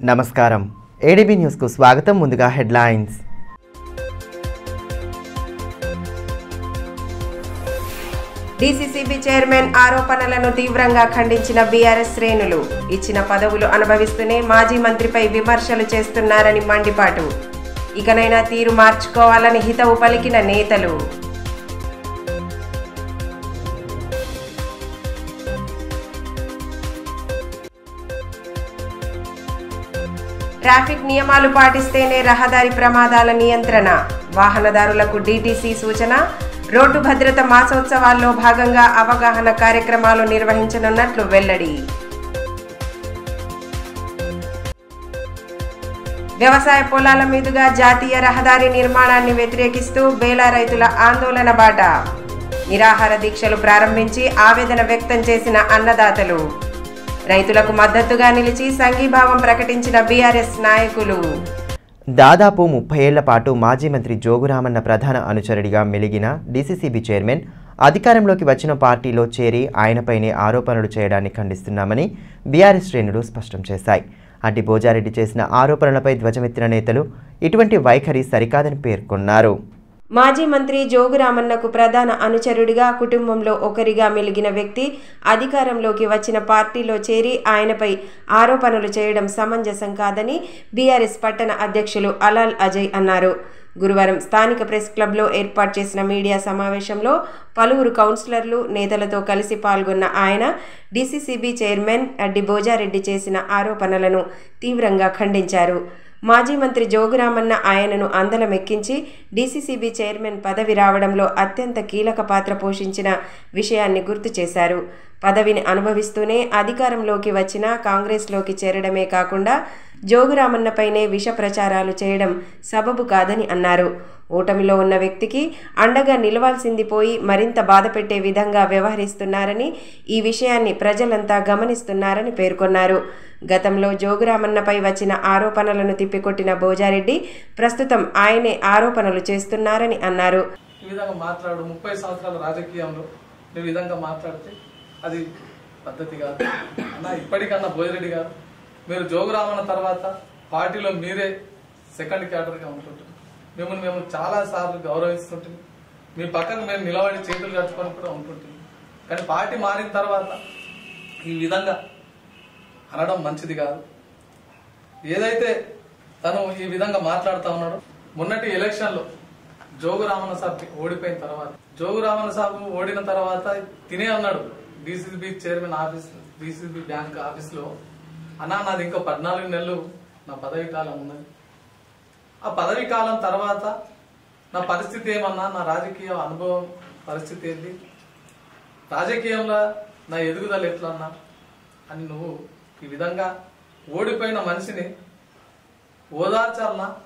నమస్కారం ఏడీబీ న్యూస్కు స్వాగతం ముందుగా హెడ్లైన్స్ డీసీసీబీ చైర్మన్ ఆరోపణలను తీవ్రంగా ఖండించిన బీఆర్ఎస్ శ్రేణులు ఇచ్చిన పదవులు అనుభవిస్తూనే మాజీ మంత్రిపై విమర్శలు చేస్తున్నారని మండిపాటు ఇకనైనా తీరు మార్చుకోవాలని హితవు పలికిన నేతలు ట్రాఫిక్ నియమాలు పాటిస్తేనే రహదారి ప్రమాదాల నియంత్రణ వాహనదారులకు డీటీసీ సూచన రోడ్డు భద్రత మాసోత్సవాల్లో భాగంగా అవగాహన కార్యక్రమాలు నిర్వహించనున్నట్లు వెల్లడి వ్యవసాయ పొలాల మీదుగా జాతీయ రహదారి నిర్మాణాన్ని వ్యతిరేకిస్తూ బేలా రైతుల ఆందోళన బాట నిరాహార దీక్షలు ప్రారంభించి ఆవేదన వ్యక్తం చేసిన అన్నదాతలు రైతులకు మద్దతుగా నిలిచి సంఘీభావం ప్రకటించిన బీఆర్ఎస్ నాయకులు దాదాపు ముప్పై ఏళ్ల పాటు మాజీ మంత్రి జోగురామన్న ప్రధాన అనుచరుడిగా మెలిగిన డీసీసీబీ చైర్మన్ అధికారంలోకి వచ్చిన పార్టీలో చేరి ఆయనపైనే ఆరోపణలు చేయడాన్ని ఖండిస్తున్నామని బీఆర్ఎస్ శ్రేణులు స్పష్టం చేశాయి అడ్డి భోజారెడ్డి చేసిన ఆరోపణలపై ధ్వజమెత్తిన నేతలు ఇటువంటి వైఖరి సరికాదని పేర్కొన్నారు మాజీ మంత్రి జోగురామన్నకు ప్రధాన అనుచరుడిగా కుటుంబంలో ఒకరిగా మెలిగిన వ్యక్తి అధికారంలోకి వచ్చిన పార్టీలో చేరి ఆయనపై ఆరోపణలు చేయడం సమంజసం కాదని బీఆర్ఎస్ పట్టణ అధ్యక్షులు అలాల్ అజయ్ అన్నారు గురువారం స్థానిక ప్రెస్ క్లబ్లో ఏర్పాటు చేసిన మీడియా సమావేశంలో పలువురు కౌన్సిలర్లు నేతలతో కలిసి పాల్గొన్న ఆయన డీసీసీబీ చైర్మన్ అడ్డి భోజారెడ్డి చేసిన ఆరోపణలను తీవ్రంగా ఖండించారు మాజీ మంత్రి జోగురామన్న ఆయనను అందలమెక్కించి డీసీసీబీ చైర్మన్ పదవి రావడంలో అత్యంత కీలక పాత్ర పోషించిన విషయాన్ని గుర్తు చేశారు పదవిని అనుభవిస్తూనే అధికారంలోకి వచ్చిన కాంగ్రెస్లోకి చేరడమే కాకుండా జోగురామన్నపైనే విష ప్రచారాలు చేయడం సబబు కాదని అన్నారు ఓటమిలో ఉన్న వ్యక్తికి అండగా నిలవాల్సింది పోయి మరింత బాధపెట్టే విధంగా వ్యవహరిస్తున్నారని ఈ విషయాన్ని ప్రజలంతా గమనిస్తున్నారని పేర్కొన్నారు గతంలో జోగురామన్నపై వచ్చిన ఆరోపణలను తిప్పికొట్టిన భోజారెడ్డి ప్రస్తుతం ఆయనే ఆరోపణలు చేస్తున్నారని అన్నారు ఈ విధంగా మాట్లాడు ముప్పై సంవత్సరాల రాజకీయంలో నువ్వు ఈ విధంగా మాట్లాడితే అది పద్ధతి కాదు అన్న ఇప్పటికన్నా భోజిరెడ్డి గారు మీరు జోగురామన్న తర్వాత పార్టీలో మీరే సెకండ్ క్యాడర్గా ఉంటుంటారు మిమ్మల్ని మేము చాలా సార్లు గౌరవిస్తుంటుంది మీ పక్కన మేము నిలబడి చేతులు కట్టుకొని కూడా ఉంటుంటుంది కానీ పార్టీ మారిన తర్వాత ఈ విధంగా అనడం మంచిది కాదు ఏదైతే తను ఈ విధంగా మాట్లాడుతా ఉన్నాడో మొన్నటి ఎలక్షన్ లో జోగు రామన్న సాబ్ ఓడిపోయిన తర్వాత జోగు రామన్న సాబ్ ఓడిన తర్వాత తినే అన్నాడు DCB chairman office DCB bank office లో అన్నా నాది ఇంకా పద్నాలుగు నెలలు నా పదవి కాలం ఉన్నది ఆ పదవి కాలం తర్వాత నా పరిస్థితి ఏమన్నా నా రాజకీయ అనుభవం పరిస్థితి ఏంటి రాజకీయంలో నా ఎదుగుదల ఎట్లన్నా అని నువ్వు ఈ విధంగా ఓడిపోయిన మనిషిని ఓదార్చాలనా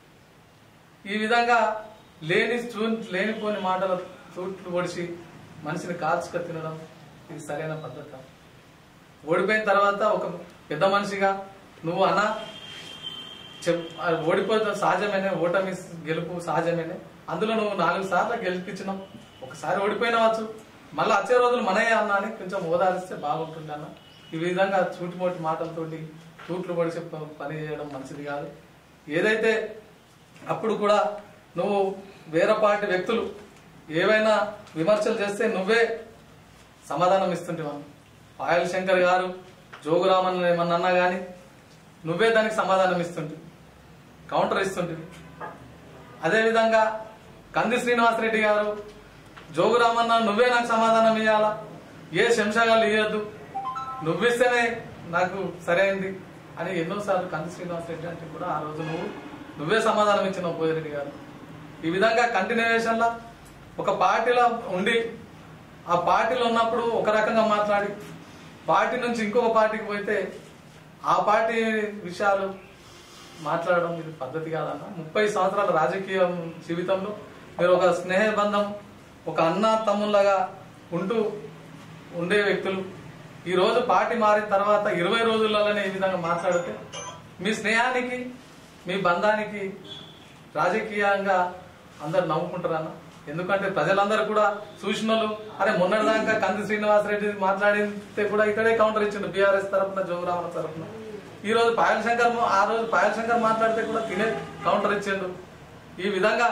ఈ విధంగా లేని చూ- లేనిపోని మాటల తూట్లు పొడిచి మనిషిని కాల్చుక తినడం ఇది సరైన పద్ధతి కాదు. ఓడిపోయిన తర్వాత ఒక పెద్ద మనిషిగా నువ్వు అన్నా చెప్ ఆ ఓడిపోతే సహజమేనే ఓటమి గెలుపు సహజమేనే అందులో నువ్వు నాలుగు సార్లు గెలిపించినావు ఒకసారి ఓడిపోయినవచ్చు మళ్ళీ వచ్చే రోజులు మనయే అన్నా అని కొంచెం ఓదారిస్తే బాగుంటుంది అన్న ఈ విధంగా చూటిమోటి మాటలతోటి తూట్లు పొడిచి ప- పని చేయడం మంచిది కాదు ఏదైతే అప్పుడు కూడా నువ్వు వేరే పార్టీ వ్యక్తులు ఏవైనా విమర్శలు చేస్తే నువ్వే సమాధానం ఇస్తుంటేవాను పాయల్ శంకర్ గారు జోగురామన్ ఏమన్నా అన్నా గానీ నువ్వే దానికి సమాధానం ఇస్తుంటివి కౌంటర్ ఇస్తుంటివి అదేవిధంగా కంది శ్రీనివాసరెడ్డి గారు జోగురామన్న నువ్వే నాకు సమాధానం ఇవ్వాలా ఏ శంషాగాలు ఇవ్వద్దు నువ్విస్తేనే నాకు సరైంది అని ఎన్నోసార్లు కంది శ్రీనివాసరెడ్డి అంటే కూడా ఆ రోజు నువ్వు నువ్వే సమాధానం ఇచ్చినావు పోజిరెడ్డి గారు ఈ విధంగా కంటిన్యూషన్ లో ఒక పార్టీలో ఉండి ఆ పార్టీలో ఉన్నప్పుడు ఒక రకంగా మాట్లాడి పార్టీ నుంచి ఇంకొక పార్టీకి పోతే ఆ పార్టీ విషయాలు మాట్లాడడం ఇది పద్ధతి కాదన్న ముప్పై సంవత్సరాల రాజకీయ జీవితంలో మీరు ఒక స్నేహ బంధం ఒక అన్న తమ్ముళ్ళగా ఉంటూ ఉండే వ్యక్తులు ఈ రోజు పార్టీ మారిన తర్వాత ఇరవై రోజులలోనే ఈ విధంగా మాట్లాడితే మీ స్నేహానికి మీ బంధానికి రాజకీయంగా అందరు నవ్వుకుంటారన్న ఎందుకంటే ప్రజలందరూ కూడా చూసిన వాళ్ళు అరే మొన్నటిదాకా కంది శ్రీనివాసరెడ్డి మాట్లాడితే కూడా ఇక్కడే కౌంటర్ ఇచ్చిండు బీఆర్ఎస్ తరఫున జోగురామన్ తరఫున ఈ రోజు పాయల్ శంకర్ ఆ రోజు పాయల్ శంకర్ మాట్లాడితే కూడా తినే కౌంటర్ ఇచ్చిండు ఈ విధంగా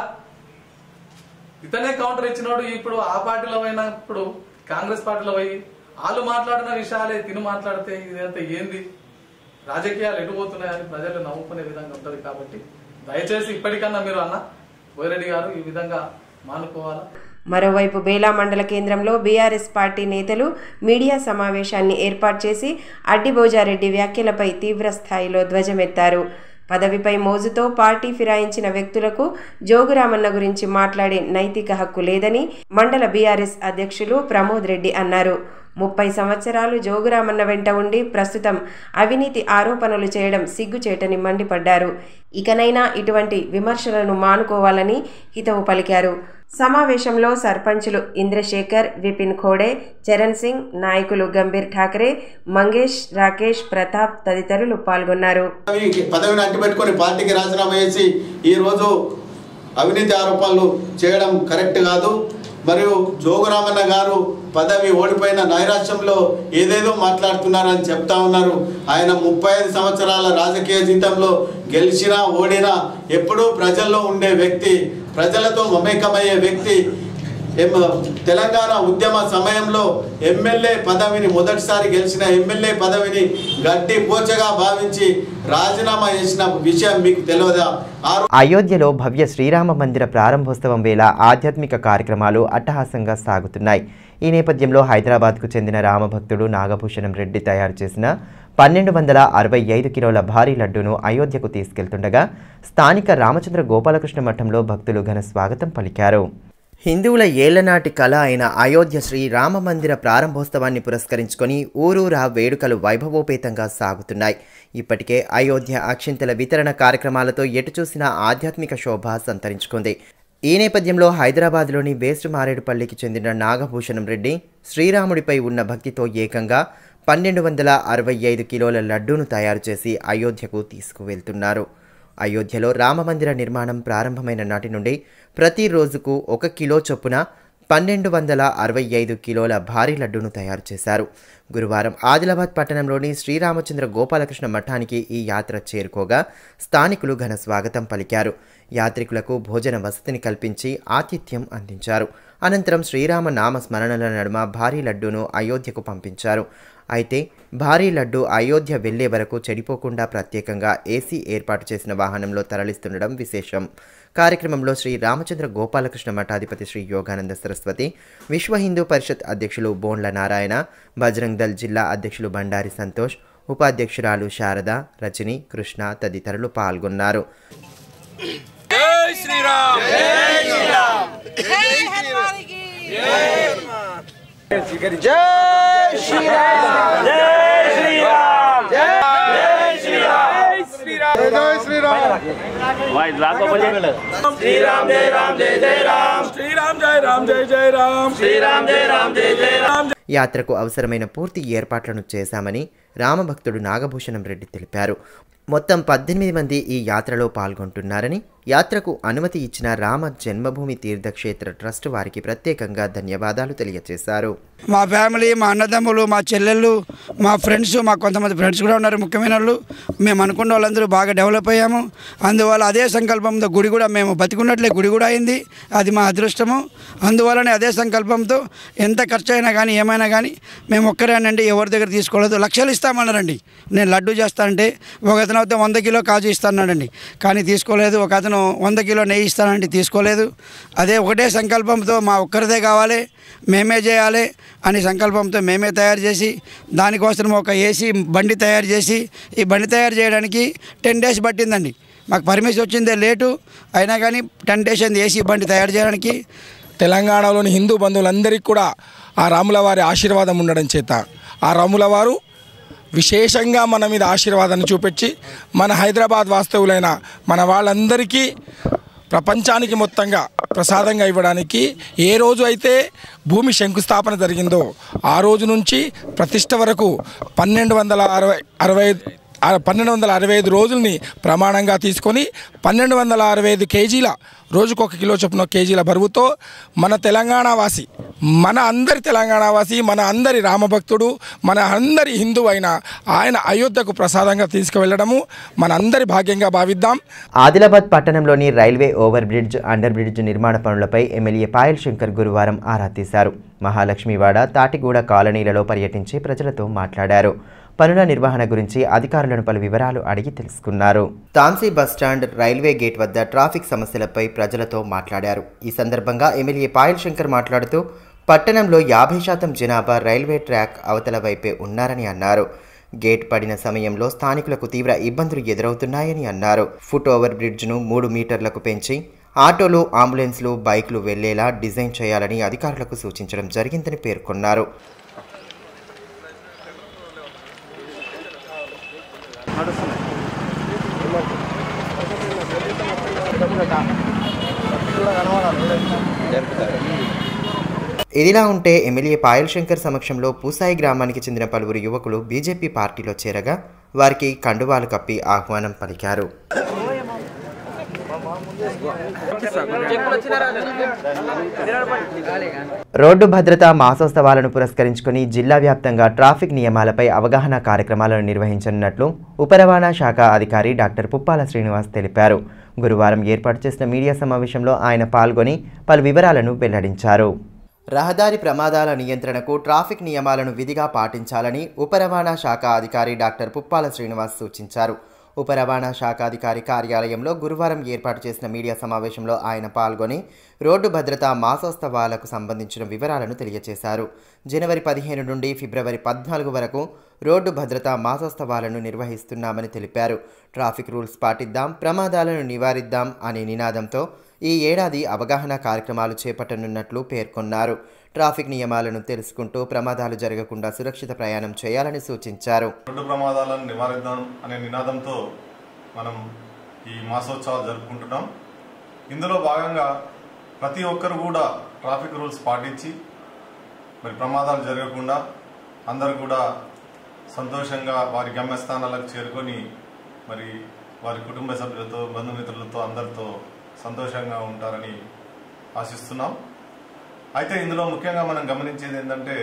ఇతనే కౌంటర్ ఇచ్చినోడు ఇప్పుడు ఆ పార్టీలో పోయినప్పుడు కాంగ్రెస్ పార్టీలో పోయి వాళ్ళు మాట్లాడిన విషయాలే తిని మాట్లాడితే ఇదంతా ఏంది రాజకీయాలు ఎటు పోతున్నాయని ప్రజలు నవ్వుకునే విధంగా ఉంటది కాబట్టి దయచేసి ఇప్పటికన్నా మీరు అన్న బోయిరెడ్డి గారు ఈ విధంగా మానుకోవాలా మరోవైపు బేలా మండల కేంద్రంలో బీఆర్ఎస్ పార్టీ నేతలు మీడియా సమావేశాన్ని ఏర్పాటు చేసి అడ్డిబోజారెడ్డి వ్యాఖ్యలపై తీవ్ర స్థాయిలో ధ్వజమెత్తారు పదవిపై మోజుతో పార్టీ ఫిరాయించిన వ్యక్తులకు జోగురామన్న గురించి మాట్లాడే నైతిక హక్కు లేదని మండల బీఆర్ఎస్ అధ్యక్షులు ప్రమోద్ రెడ్డి అన్నారు ముప్పై సంవత్సరాలు జోగురామన్న వెంట ఉండి ప్రస్తుతం అవినీతి ఆరోపణలు చేయడం సిగ్గుచేటని మండిపడ్డారు ఇకనైనా ఇటువంటి విమర్శలను మానుకోవాలని హితవు పలికారు సమావేశంలో సర్పంచులు ఇంద్రశేఖర్ విపిన్ ఖోడే చరణ్ సింగ్ నాయకులు గంభీర్ ఠాకరే మంగేష్ రాకేష్ ప్రతాప్ తదితరులు పాల్గొన్నారు పదవి పదవిని అడ్డుపెట్టుకొని పార్టీకి రాజీనామా చేసి ఈరోజు అవినీతి ఆరోపణలు చేయడం కరెక్ట్ కాదు మరియు జోగురామన్న గారు పదవి ఓడిపోయిన నైరాశ్యంలో ఏదేదో మాట్లాడుతున్నారని చెప్తా ఉన్నారు ఆయన ముప్పై ఐదు సంవత్సరాల రాజకీయ జీవితంలో గెలిచినా ఓడినా ఎప్పుడూ ప్రజల్లో ఉండే వ్యక్తి ప్రజలతో మమేకమయ్యే వ్యక్తి ఎం తెలంగాణ ఉద్యమ సమయంలో ఎమ్మెల్యే పదవిని మొదటిసారి గెలిచిన ఎమ్మెల్యే పదవిని గట్టి పోచగా భావించి రాజీనామా చేసిన విషయం మీకు తెలియదా ఆ రో- అయోధ్యలో భవ్య శ్రీరామ మందిర ప్రారంభోత్సవం వేళ ఆధ్యాత్మిక కార్యక్రమాలు అట్టహాసంగా సాగుతున్నాయి ఈ నేపథ్యంలో హైదరాబాద్కు చెందిన రామభక్తుడు నాగభూషణం రెడ్డి తయారు చేసిన పన్నెండు వందల అరవై ఐదు కిలోల భారీ లడ్డూను అయోధ్యకు తీసుకెళ్తుండగా స్థానిక రామచంద్ర గోపాలకృష్ణ మఠంలో భక్తులు ఘన స్వాగతం పలికారు హిందువుల ఏళ్లనాటి కళ అయిన అయోధ్య శ్రీ రామ మందిర ప్రారంభోత్సవాన్ని పురస్కరించుకొని ఊరూరా వేడుకలు వైభవోపేతంగా సాగుతున్నాయి ఇప్పటికే అయోధ్య అక్షింతల వితరణ కార్యక్రమాలతో ఎటు చూసినా ఆధ్యాత్మిక శోభ సంతరించుకుంది ఈ నేపథ్యంలో హైదరాబాద్లోని వేస్ట్ మారేడుపల్లికి చెందిన నాగభూషణం రెడ్డి శ్రీరాముడిపై ఉన్న భక్తితో ఏకంగా పన్నెండు వందల అరవై ఐదు కిలోల లడ్డూను తయారు చేసి అయోధ్యకు తీసుకువెళ్తున్నారు అయోధ్యలో రామమందిర నిర్మాణం ప్రారంభమైన నాటి నుండి ప్రతి రోజుకు ఒక కిలో చొప్పున పన్నెండు వందల అరవై ఐదు కిలోల భారీ లడ్డూను తయారు చేశారు గురువారం ఆదిలాబాద్ పట్టణంలోని శ్రీరామచంద్ర గోపాలకృష్ణ మఠానికి ఈ యాత్ర చేరుకోగా స్థానికులు ఘన స్వాగతం పలికారు యాత్రికులకు భోజన వసతిని కల్పించి ఆతిథ్యం అందించారు అనంతరం శ్రీరామ నామ స్మరణల నడుమ భారీ లడ్డూను అయోధ్యకు పంపించారు అయితే భారీ లడ్డు అయోధ్య వెళ్లే వరకు చెడిపోకుండా ప్రత్యేకంగా ఏసీ ఏర్పాటు చేసిన వాహనంలో తరలిస్తుండడం విశేషం కార్యక్రమంలో శ్రీ రామచంద్ర గోపాలకృష్ణ మఠాధిపతి శ్రీ యోగానంద సరస్వతి విశ్వ హిందూ పరిషత్ అధ్యక్షులు బోండ్ల నారాయణ బజరంగ్ దల్ జిల్లా అధ్యక్షులు బండారి సంతోష్ ఉపాధ్యక్షురాలు శారద రజని కృష్ణ తదితరులు పాల్గొన్నారు वाइस लाखों बोलिए श्रीराम जय राम जय जय राम श्रीराम जय राम जय जय राम श्रीराम जय राम जय जय राम యాత్రకు అవసరమైన పూర్తి ఏర్పాట్లను చేశామని రామభక్తుడు నాగభూషణం రెడ్డి తెలిపారు మొత్తం పద్దెనిమిది మంది ఈ యాత్రలో పాల్గొంటున్నారని యాత్రకు అనుమతి ఇచ్చిన రామ జన్మభూమి తీర్థక్షేత్ర ట్రస్ట్ వారికి ప్రత్యేకంగా ధన్యవాదాలు తెలియజేశారు మా ఫ్యామిలీ మా అన్నదమ్ములు మా చెల్లెళ్ళు మా ఫ్రెండ్స్ మా కొంతమంది ఫ్రెండ్స్ కూడా ఉన్నారు ముఖ్యమైన వాళ్ళు మేము అనుకున్న వాళ్ళందరూ బాగా డెవలప్ అయ్యాము అందువల్ల అదే సంకల్పంతో గుడి కూడా మేము బతికున్నట్లే గుడి కూడా అయింది అది మా అదృష్టము అందువల్లనే అదే సంకల్పంతో ఎంత ఖర్చు అయినా కానీ ఏమైనా కానీ మేము ఒక్కరేనండి ఎవరి దగ్గర తీసుకోలేదు లక్షలు ఇస్తామన్నారండి నేను లడ్డు చేస్తానంటే ఒక అతను అయితే వంద కిలో కాజు ఇస్తానండి కానీ తీసుకోలేదు ఒక అతను వంద కిలో నెయ్యి ఇస్తానంటే తీసుకోలేదు అదే ఒకటే సంకల్పంతో మా ఒక్కరిదే కావాలి మేమే చేయాలి అని సంకల్పంతో మేమే తయారు చేసి దానికోసం ఒక ఏసీ బండి తయారు చేసి ఈ బండి తయారు చేయడానికి టెన్ డేస్ పట్టిందండి మాకు పర్మిషన్ వచ్చిందే లేటు అయినా కానీ టెన్ డేస్ అయింది ఏసీ బండి తయారు చేయడానికి తెలంగాణలోని హిందూ బంధువులందరికీ కూడా ఆ రాముల వారి ఆశీర్వాదం ఉండడం చేత ఆ రాముల వారు విశేషంగా మన మీద ఆశీర్వాదాన్ని చూపించి మన హైదరాబాద్ వాస్తవులైన మన వాళ్ళందరికీ ప్రపంచానికి మొత్తంగా ప్రసాదంగా ఇవ్వడానికి ఏ రోజు అయితే భూమి శంకుస్థాపన జరిగిందో ఆ రోజు నుంచి ప్రతిష్ట వరకు పన్నెండు వందల అరవై అరవై పన్నెండు వందల అరవై ఐదు రోజుల్ని ప్రమాణంగా తీసుకొని పన్నెండు వందల అరవై ఐదు కేజీల రోజుకు ఒక కిలో చొప్పున కేజీల బరువుతో మన తెలంగాణ వాసి మన అందరి తెలంగాణవాసి మన అందరి రామభక్తుడు మన అందరి హిందూ అయిన ఆయన అయోధ్యకు ప్రసాదంగా తీసుకువెళ్ళడము మన అందరి భాగ్యంగా భావిద్దాం ఆదిలాబాద్ పట్టణంలోని railway over bridge under bridge నిర్మాణ పనులపై ఎమ్మెల్యే పాయల్ శంకర్ గురువారం ఆరా తీశారు మహాలక్ష్మివాడ తాటిగూడ కాలనీలలో పర్యటించి ప్రజలతో మాట్లాడారు పనుల నిర్వహణ గురించి అధికారులను పలు వివరాలు అడిగి తెలుసుకున్నారు తాంసీ బస్టాండ్ రైల్వే గేట్ వద్ద ట్రాఫిక్ సమస్యలపై ప్రజలతో మాట్లాడారు ఈ సందర్భంగా ఎమ్మెల్యే పాయల్ శంకర్ మాట్లాడుతూ పట్టణంలో యాభై శాతం జనాభా రైల్వే ట్రాక్ అవతల వైపే ఉన్నారని అన్నారు గేట్ పడిన సమయంలో స్థానికులకు తీవ్ర ఇబ్బందులు ఎదురవుతున్నాయని అన్నారు ఫుట్ ఓవర్ బ్రిడ్జ్ను మూడు మీటర్లకు పెంచి ఆటోలు అంబులెన్స్లు బైక్లు వెళ్లేలా డిజైన్ చేయాలని అధికారులకు సూచించడం జరిగిందని పేర్కొన్నారు ఇదిలా ఉంటే ఎమ్మెల్యే పాయల్ శంకర్ సమక్షంలో పూసాయి గ్రామానికి చెందిన పలువురు యువకులు బీజేపీ పార్టీలో చేరగా వారికి కండువాలు కప్పి ఆహ్వానం పలికారు రోడ్డు భద్రతా మాసోత్సవాలను పురస్కరించుకుని జిల్లా వ్యాప్తంగా ట్రాఫిక్ నియమాలపై అవగాహన కార్యక్రమాలను నిర్వహించనున్నట్లు ఉప రవాణా శాఖ అధికారి డాక్టర్ పుప్పాల శ్రీనివాస్ తెలిపారు గురువారం ఏర్పాటు చేసిన మీడియా సమావేశంలో ఆయన పాల్గొని పలు వివరాలను వెల్లడించారు రహదారి ప్రమాదాల నియంత్రణకు ట్రాఫిక్ నియమాలను విధిగా పాటించాలని ఉప రవాణా శాఖ అధికారి డాక్టర్ పుప్పాల శ్రీనివాస్ సూచించారు ఉప రవాణా శాఖ అధికారి కార్యాలయంలో గురువారం ఏర్పాటు చేసిన మీడియా సమావేశంలో ఆయన పాల్గొని రోడ్డు భద్రతా మాసోత్సవాలకు సంబంధించిన వివరాలను తెలియజేశారు జనవరి పదిహేను నుండి ఫిబ్రవరి పద్నాలుగు వరకు రోడ్డు భద్రతా మాసోత్సవాలను నిర్వహిస్తున్నామని తెలిపారు ట్రాఫిక్ రూల్స్ పాటిద్దాం ప్రమాదాలను నివారిద్దాం అనే నినాదంతో ఈ ఏడాది అవగాహన కార్యక్రమాలు చేపట్టనున్నట్లు పేర్కొన్నారు ట్రాఫిక్ నియమాలను తెలుసుకుంటూ ప్రమాదాలు జరగకుండా సురక్షిత ప్రయాణం చేయాలని సూచించారు రోడ్డు ప్రమాదాలను నివారిద్దాం అనే నినాదంతో మనం ఈ మాసోత్సవాలు జరుపుకుంటున్నాం ఇందులో భాగంగా ప్రతి ఒక్కరు కూడా ట్రాఫిక్ రూల్స్ పాటించి మరి ప్రమాదాలు జరగకుండా అందరూ కూడా సంతోషంగా వారి గమ్యస్థానాలకు చేరుకొని మరి వారి కుటుంబ సభ్యులతో బంధుమిత్రులతో అందరితో సంతోషంగా ఉంటారని ఆశిస్తున్నాం అయితే ఇందులో ముఖ్యంగా మనం గమనించేది ఏంటంటే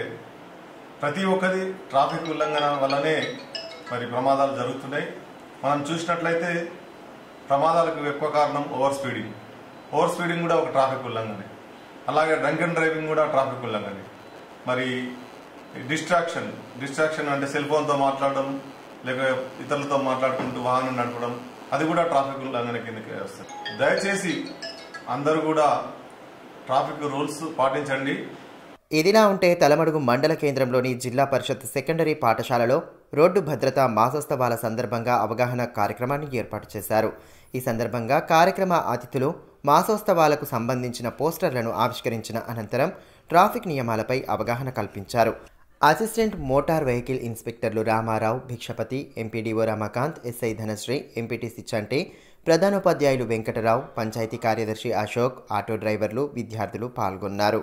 ప్రతి ఒక్కరి ట్రాఫిక్ ఉల్లంఘన వల్లనే మరి ప్రమాదాలు జరుగుతున్నాయి మనం చూసినట్లయితే ప్రమాదాలకు ఎక్కువ కారణం ఓవర్ స్పీడింగ్ ఓవర్ స్పీడింగ్ కూడా ఒక ట్రాఫిక్ ఉల్లంఘనే అలాగే డ్రంక్ అండ్ డ్రైవింగ్ కూడా ట్రాఫిక్ ఉల్లంఘనే మరి డిస్ట్రాక్షన్ డిస్ట్రాక్షన్ అంటే సెల్ ఫోన్తో మాట్లాడడం లేక ఇతరులతో మాట్లాడుకుంటూ వాహనం నడపడం అది కూడా ట్రాఫిక్ ఉల్లంఘన కిందకి వస్తుంది దయచేసి అందరూ కూడా ట్రాఫిక్ రూల్స్ పాటించండి ఇదిలా ఉంటే తలమడుగు మండల కేంద్రంలోని జిల్లా పరిషత్ సెకండరీ పాఠశాలలో రోడ్డు భద్రతా మాసోత్సవాల సందర్భంగా అవగాహన కార్యక్రమాన్ని ఏర్పాటు చేశారు ఈ సందర్భంగా కార్యక్రమ అతిథులు మాసోత్సవాలకు సంబంధించిన పోస్టర్లను ఆవిష్కరించిన అనంతరం ట్రాఫిక్ నియమాలపై అవగాహన కల్పించారు అసిస్టెంట్ మోటార్ వెహికల్ ఇన్స్పెక్టర్లు Ramarao Bhikshapathi MPDO Ramakanth SI Dhanashree MPTC Chanti ప్రధానోపాధ్యాయులు వెంకటరావు పంచాయతీ కార్యదర్శి అశోక్ ఆటో డ్రైవర్లు విద్యార్థులు పాల్గొన్నారు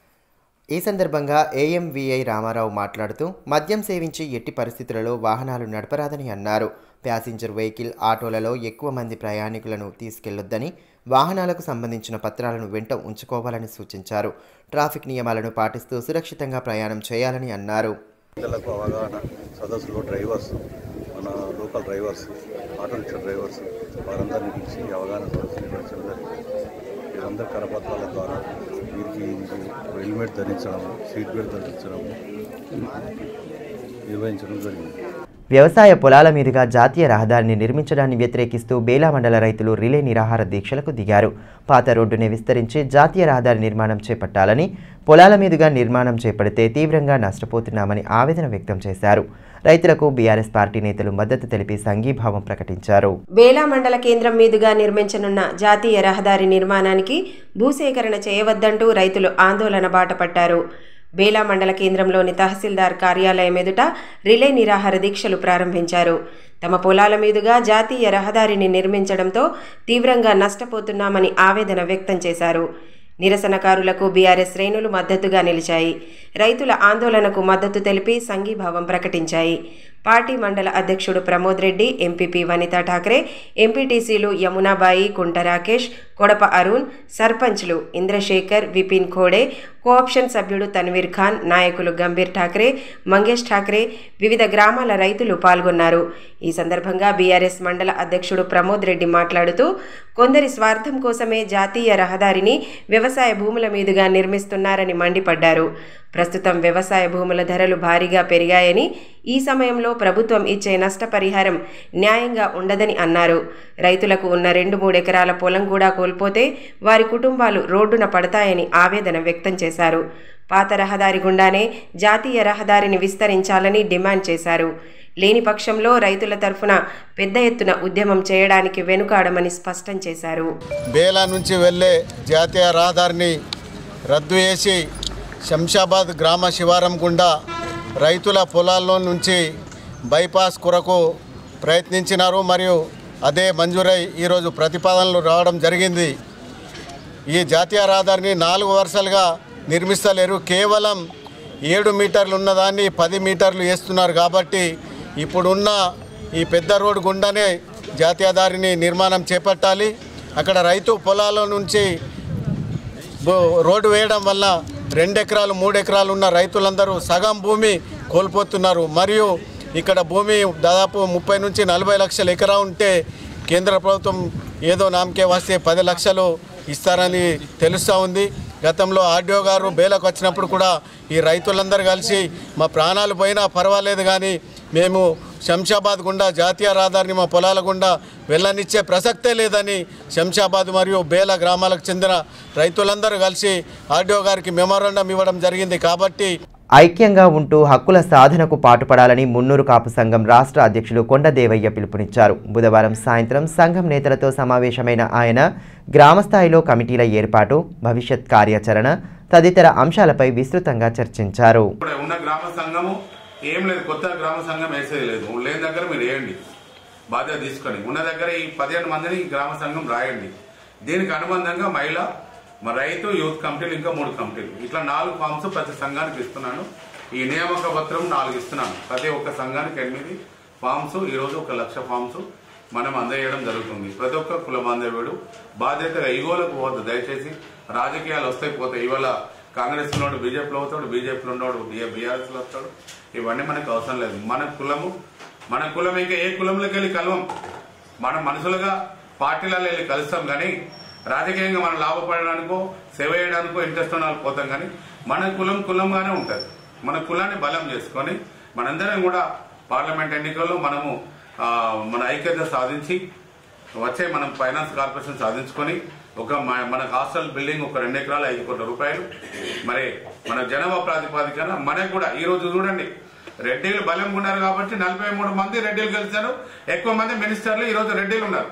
ఈ సందర్భంగా ఏఎంవిఐ రామారావు మాట్లాడుతూ మద్యం సేవించి ఎట్టి పరిస్థితులలో వాహనాలు నడపరాదని అన్నారు ప్యాసింజర్ వెహికల్ ఆటోలలో ఎక్కువ మంది ప్రయాణికులను తీసుకెళ్లొద్దని వాహనాలకు సంబంధించిన పత్రాలను వెంట ఉంచుకోవాలని సూచించారు ట్రాఫిక్ నియమాలను పాటిస్తూ సురక్షితంగా ప్రయాణం చేయాలని అన్నారు పిల్లలకు అవగాహన సదస్సులో డ్రైవర్స్ మన local drivers auto rickshaw drivers వారందరిని పిలిచి అవగాహన సదస్సు నిర్వహించడం జరిగింది వీరందరి కరపత్రాల ద్వారా వీరికి హెల్మెట్ ధరించడము సీట్ బెల్ట్ ధరించడము నిర్వహించడం జరిగింది వ్యవసాయ పొలాల మీదుగా జాతీయ రహదారిని నిర్మించడాన్ని వ్యతిరేకిస్తూ బేలా మండల రైతులు రిలే నిరాహార దీక్షలకు దిగారు పాత రోడ్డుని విస్తరించి జాతీయ రహదారి నిర్మాణం చేపట్టాలని పొలాల మీదుగా నిర్మాణం చేపడితే తీవ్రంగా నష్టపోతున్నామని ఆవేదన వ్యక్తం చేశారు రైతులకు బీఆర్ఎస్ పార్టీ నేతలు మద్దతు తెలిపి సంఘీభావం ప్రకటించారు బేలా మండల కేంద్రం మీదుగా నిర్మించనున్న జాతీయ రహదారి నిర్మాణానికి భూసేకరణ చేయవద్దంటూ రైతులు ఆందోళన బాట పట్టారు బేలా మండల కేంద్రంలోని తహసీల్దార్ కార్యాలయం ఎదుట రిలే నిరాహార దీక్షలు ప్రారంభించారు తమ పొలాల మీదుగా జాతీయ రహదారిని నిర్మించడంతో తీవ్రంగా నష్టపోతున్నామని ఆవేదన వ్యక్తం చేశారు నిరసనకారులకు బీఆర్ఎస్ శ్రేణులు మద్దతుగా నిలిచాయి రైతుల ఆందోళనకు మద్దతు తెలిపి సంఘీభావం ప్రకటించాయి పార్టీ మండల అధ్యక్షుడు ప్రమోద్ రెడ్డి ఎంపీపీ వనితా ఠాక్రే ఎంపీటీసీలు యమునాబాయి కుంట రాకేష్ కొడప అరుణ్ సర్పంచ్లు ఇంద్రశేఖర్ విపిన్ ఖోడే కోఆప్షన్ సభ్యుడు తన్వీర్ ఖాన్ నాయకులు గంభీర్ ఠాక్రే మంగేష్ ఠాక్రే వివిధ గ్రామాల రైతులు పాల్గొన్నారు ఈ సందర్భంగా బీఆర్ఎస్ మండల అధ్యక్షుడు ప్రమోద్ రెడ్డి మాట్లాడుతూ కొందరి స్వార్థం కోసమే జాతీయ రహదారిని వ్యవసాయ భూముల మీదుగా నిర్మిస్తున్నారని మండిపడ్డారు ప్రస్తుతం వ్యవసాయ భూముల ధరలు భారీగా పెరిగాయని ఈ సమయంలో ప్రభుత్వం ఇచ్చే నష్టపరిహారం న్యాయంగా ఉండదని అన్నారు రైతులకు ఉన్న రెండు మూడు ఎకరాల పొలం కూడా కోల్పోతే వారి కుటుంబాలు రోడ్డున పడతాయని ఆవేదన వ్యక్తం చేశారు పాత రహదారి గుండానే జాతీయ రహదారిని విస్తరించాలని డిమాండ్ చేశారు లేని పక్షంలో రైతుల తరఫున పెద్ద ఎత్తున ఉద్యమం చేయడానికి వెనుకాడమని స్పష్టం చేశారు బేలా నుంచి వెళ్ళే జాతీయ రహదారిని రద్దు చేసి శంషాబాద్ గ్రామ శివారం గుండా రైతుల పొలాల్లో నుంచి బైపాస్ కొరకు ప్రయత్నించినారు మరియు అదే మంజూరై ఈరోజు ప్రతిపాదనలు రావడం జరిగింది ఈ జాతీయ రహదారిని నాలుగు వరుసలుగా నిర్మిస్తలేరు కేవలం ఏడు మీటర్లు ఉన్నదాన్ని పది మీటర్లు వేస్తున్నారు కాబట్టి ఇప్పుడున్న ఈ పెద్ద రోడ్డు గుండానే జాతీయ దారిని నిర్మాణం చేపట్టాలి అక్కడ రైతు పొలాల నుంచి బో- రోడ్డు వేయడం వల్ల రెండు ఎకరాలు మూడు ఎకరాలు ఉన్న రైతులందరూ సగం భూమి కోల్పోతున్నారు మరియు ఇక్కడ భూమి దాదాపు ముప్పై నుంచి నలభై లక్షల ఎకరా ఉంటే కేంద్ర ప్రభుత్వం ఏదో నామకే వస్తే పది లక్షలు ఇస్తారని తెలుస్తూ ఉంది గతంలో ఆర్డీఓ గారు బేలకు వచ్చినప్పుడు కూడా ఈ రైతులందరూ కలిసి మా ప్రాణాలు పోయినా పర్వాలేదు కానీ మేము శంషాబాద్ గుండా జాతీయ రహదారిని మా పొలాల గుండా వెళ్ళనిచ్చే ప్రసక్తే లేదని శంషాబాద్ మరియు బేల గ్రామాలకు చెందిన రైతులందరూ కలిసి ఆర్డీఓ గారికి మెమోరాండం ఇవ్వడం జరిగింది కాబట్టి ఐక్యంగా ఉంటూ హక్కుల సాధనకు పాటుపడాలని మున్నూరు కాపు సంఘం రాష్ట్ర అధ్యక్షులు కొండదేవయ్య పిలుపునిచ్చారు బుధవారం సాయంత్రం సంఘం నేతలతో సమావేశమైన ఆయన గ్రామస్థాయిలో కమిటీల ఏర్పాటు భవిష్యత్ కార్యాచరణ తదితర అంశాలపై విస్తృతంగా చర్చించారు ఇప్పుడు ఉన్న గ్రామ సంఘము ఏం లేదు కొత్త గ్రామ సంఘం వేసేది లేదు లేని దగ్గర మీరు వేయండి బాధ్యత తీసుకొని ఉన్న దగ్గర ఈ పదిహేను మందిని ఈ గ్రామ సంఘం రాయండి దీనికి అనుబంధంగా మహిళ మా రైతు యూత్ కమిటీలు ఇంకా మూడు కమిటీలు ఇట్లా నాలుగు ఫామ్స్ ప్రతి సంఘానికి ఇస్తున్నాను ఈ నియామక పత్రం నాలుగు ఇస్తున్నాను ప్రతి ఒక్క సంఘానికి ఎనిమిది ఫామ్స్ ఈ రోజు ఒక లక్ష ఫామ్స్ మనం అందజేయడం జరుగుతుంది ప్రతి ఒక్క కుల బాంధవ్యుడు బాధ్యతగా ఈగోలకు పోవద్దు దయచేసి రాజకీయాలు వస్తాయి పోతాయి ఇవాళ కాంగ్రెస్ ఉన్నోడు బీజేపీలో అవుతాడు బీజేపీలో ఉన్నోడు బీఆర్ఎస్ లో వస్తాడు ఇవన్నీ మనకు అవసరం లేదు మన కులము మన కులం ఇంకా ఏ కులంలోకి వెళ్ళి కలవం మన మనుషులుగా పార్టీలలో వెళ్ళి కలుస్తాం కానీ రాజకీయంగా మనం లాభపడడానికో సేవ చేయడానికో ఇంట్రెస్ట్ ఉన్న వాళ్ళు పోతాం కానీ మన కులం కులంగానే ఉంటుంది మన కులాన్ని బలం చేసుకొని మనందరం కూడా పార్లమెంట్ ఎన్నికల్లో మనము ఆ, మన ఐక్యత సాధించి వచ్చే మనం ఫైనాన్స్ కార్పొరేషన్ సాధించుకొని ఒక మ- మన హాస్టల్ బిల్డింగ్ ఒక రెండు ఎకరాలు ఐదు కోట్ల రూపాయలు మరి మన జనాభా ప్రాతిపాదికన మనకు కూడా ఈ రోజు చూడండి రెడ్డిలు బలం ఉన్నారు కాబట్టి నలభై మూడు మంది రెడ్డిలు గెలిచారు ఎక్కువ మంది మినిస్టర్లు ఈ రోజు రెడ్డిలు ఉన్నారు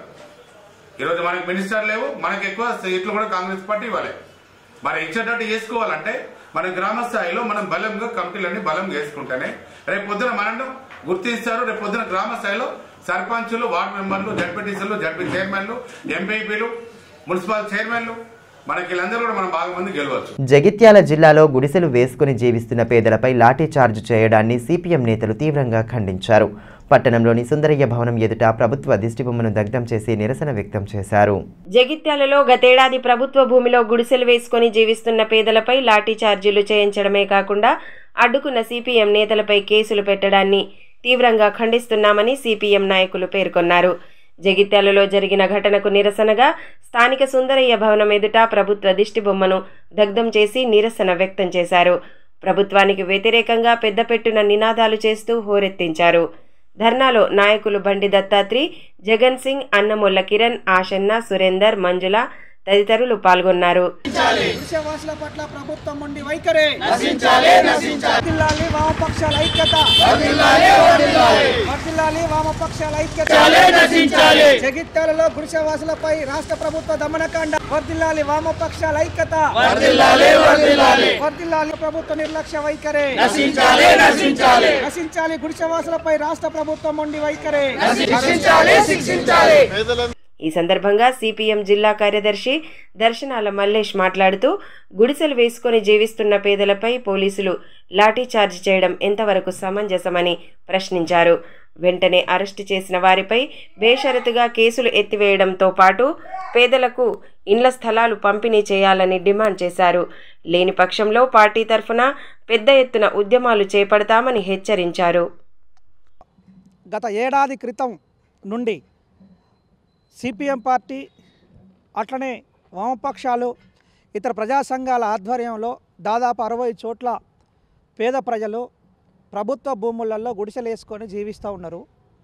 ఈ రోజు మనకి మినిస్టర్ లేవు మనకి ఎక్కువ సీట్లు కూడా కాంగ్రెస్ పార్టీ ఇవ్వాలి మరి ఇచ్చేటట్టు చేసుకోవాలంటే మన గ్రామ స్థాయిలో మనం బలంగా కమిటీలన్నీ బలం చేసుకుంటేనే రేపు పొద్దున మనను గుర్తిస్తారు రేపు పొద్దున గ్రామ స్థాయిలో సర్పంచులు వార్డు మెంబర్లు జడ్పీటీసీలు జడ్పీ చైర్మన్లు ఎంపీపీలు మున్సిపల్ చైర్మన్లు మనకి వీళ్ళందరూ కూడా మనం బాగా మంది గెలవచ్చు జగిత్యాల జిల్లాలో గుడిసెలు వేసుకుని జీవిస్తున్న పేదలపై లాఠీ చార్జ్ చేయడాన్ని సిపిఎం నేతలు తీవ్రంగా ఖండించారు పట్టణంలోని సుందరయ్య భవనం ఎదుట ప్రభుత్వ దిష్టిబొమ్మను దగ్ధం చేసి నిరసన వ్యక్తం చేశారు జగిత్యాలలో గతేడాది ప్రభుత్వ భూమిలో గుడిసెలు వేసుకొని జీవిస్తున్న పేదలపై లాఠీ ఛార్జీలు చేయించడమే కాకుండా అడ్డుకున్న సిపిఎం నేతలపై కేసులు పెట్టడాన్ని తీవ్రంగా ఖండిస్తున్నామని సిపిఎం నాయకులు పేర్కొన్నారు జగిత్యాలలో జరిగిన ఘటనకు నిరసనగా స్థానిక సుందరయ్య భవనం ఎదుట ప్రభుత్వ దిష్టిబొమ్మను దగ్ధం చేసి నిరసన వ్యక్తం చేశారు ప్రభుత్వానికి వ్యతిరేకంగా పెద్దపెట్టున నినాదాలు చేస్తూ హోరెత్తించారు ధర్నాలో నాయకులు బండి దత్తాత్రి జగన్ సింగ్ అన్నమొల్ల కిరణ్ ఆశన్న సురేందర్ మంజుల తదితరులు పాల్గొన్నారు దేశవాసుల పట్ల ప్రభుత్వం ఉండి వైఖరే నశించాలి, నశించాలి. వర్ధిల్లాలి వామపక్షాల ఐక్యత వర్ధిల్లాలి, వర్ధిల్లాలి. వర్ధిల్లాలి వామపక్షాల ఐక్యత నశించాలి, నశించాలి. జగిత్యాలలో గుడిసెవాసులపై రాష్ట్ర ప్రభుత్వ దమనకాండ వర్ధిల్లాలి వామపక్షాల ఐక్యత వర్ధిల్లాలి, వర్ధిల్లాలి. వర్ధిల్లాలి ప్రభుత్వ నిర్లక్ష్య వైఖరే నశించాలి, నశించాలి. నశించాలి గుడిసెవాసులపై రాష్ట్ర ప్రభుత్వం ఉండి వైఖరే నశించాలి, శిక్షించాలి. ఈ సందర్భంగా సిపిఎం జిల్లా కార్యదర్శి దర్శనాల మల్లేష్ మాట్లాడుతూ గుడిసెలు వేసుకొని జీవిస్తున్న పేదలపై పోలీసులు లాఠీచార్జ్ చేయడం ఎంతవరకు సమంజసమని ప్రశ్నించారు వెంటనే అరెస్టు చేసిన వారిపై బేషరతుగా కేసులు ఎత్తివేయడంతో పాటు పేదలకు ఇండ్ల స్థలాలు పంపిణీ చేయాలని డిమాండ్ చేశారు లేని పక్షంలో పార్టీ తరఫున పెద్ద ఎత్తున ఉద్యమాలు చేపడతామని హెచ్చరించారు గత ఏడాది క్రితం నుండి సిపిఎం పార్టీ అట్లనే వామపక్షాలు ఇతర ప్రజా సంఘాల ఆధ్వర్యంలో దాదాపు అరవై చోట్ల పేద ప్రజలు ప్రభుత్వ భూములలో గుడిసెలు వేసుకొని జీవిస్తూ ఉన్నారు